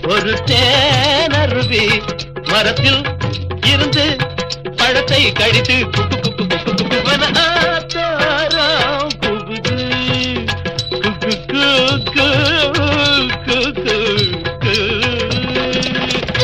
ஒரு தேனருவி மரத்தில் இருந்து பழத்தை கடித்து குப்பு குப்பு குப்பு குப்புவன ஆத்தாரம் குபுது குக்கு கு கு கு கு கு.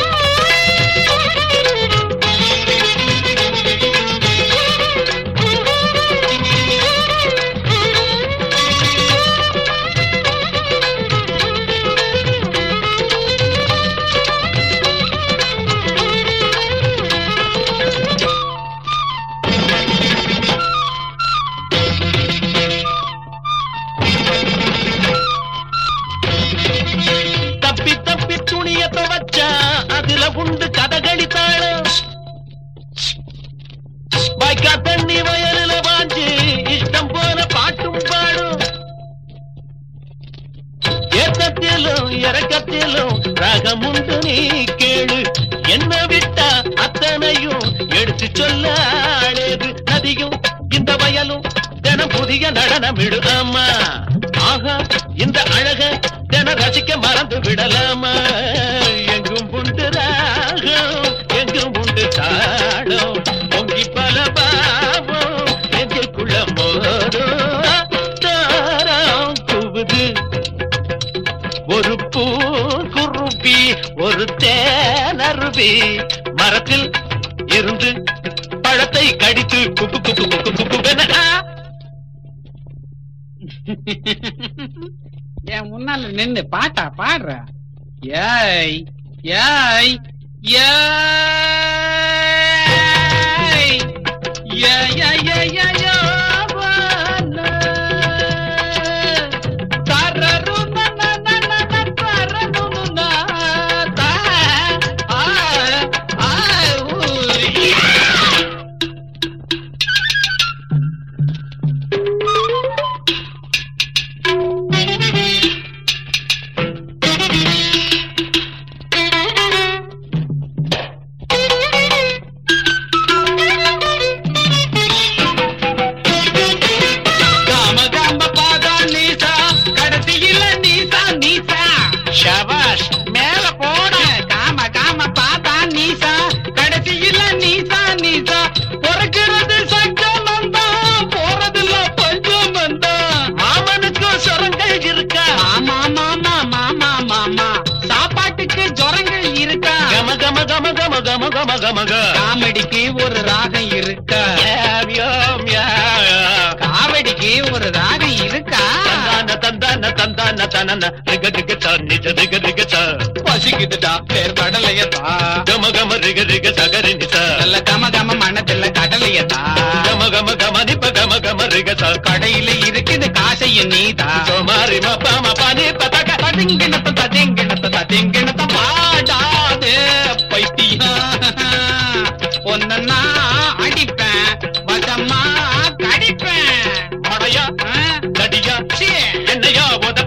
தப்பி தப்பி துணிய துவச்சா அதுல உண்டு கதகளி தாளம் வாய்க்கா தண்ணி வயலில வாஞ்சி இஷ்டம் போல பாட்டும் பாடும் ஏத்தத்திலும் இறக்கத்திலும் ராகம் உண்டு நீ கேளு என்ன விட்டா அத்தனையும் எடுத்து சொல்ல ஆளேது நதியும் இந்த வயலும் தினம் புதிய நடனமிடு ஆமா ஆஹா இந்த அழக தினம் ரசிக்க மறந்து விடலாமா எங்கும் உண்டு ராகம் எங்கும் உண்டு தாளம் பொங்கி பல பாவம் நெஞ்சுக்குள்ள மோதும் தாரம் குவுது ஒரு பூ குருவி ஒரு தேனருவி மரத்தில் இருந்து பழத்தை கடித்து குப்பு குப்பு குப்பு குப்புவென என் முன்னால நின்னு பாட்டா பாடுற ஏய் ஏய் ஏய் ஏய் ஏய் ஏய் ஏய் யோவான. தரரு ந ந ந ந ந தரரு ந தா. ஆ, ஆ, ஊ. காம காம பாதா நீசா கடைசியில நீசா நீசா ஷபாஷ் மேல போட காம காம பாதா நீசா கடைசியில நீசா நீசா பிறக்கிறது சங்கமந்தா போறதுல பஞ்சமந்தா மாமனுக்கும் சுரங்கள் இருக்கா மாமா மாமா மாமா மாமா சாப்பாட்டுக்கு ஜுரங்கள் இருக்கா கம கம கம கம கம கம கம க காமெடிக்கு ஒரு ராகம் இருக்கா யாம் யாம் யா. காமெடிக்கு ஒரு ராகம் இருக்கா தந்தான தந்தான தந்தான தனன ரிக ரிக ச நிஜ ரிக ரிக ச பசிக்குதுடா பேர் கடலையதா கம கம ரிக ரிக சகரி நிச நல்ல கம கம மனத்துல கடலையதா கம கம கம நிப்ப கம கம ரிக ச கடையில இருக்குது காசைய நீதா சோமாரி மப்ப மப்ப நி பதக ததிங்கிணத்த ததிங்கிணத்த ததிங்கிணத்த பாடாதே பைத்தியம் ஒன்னா அடிப்பேன் வசமா கடிப்பேன் மடையா ஆ? நடியா சீ. என்னையா உத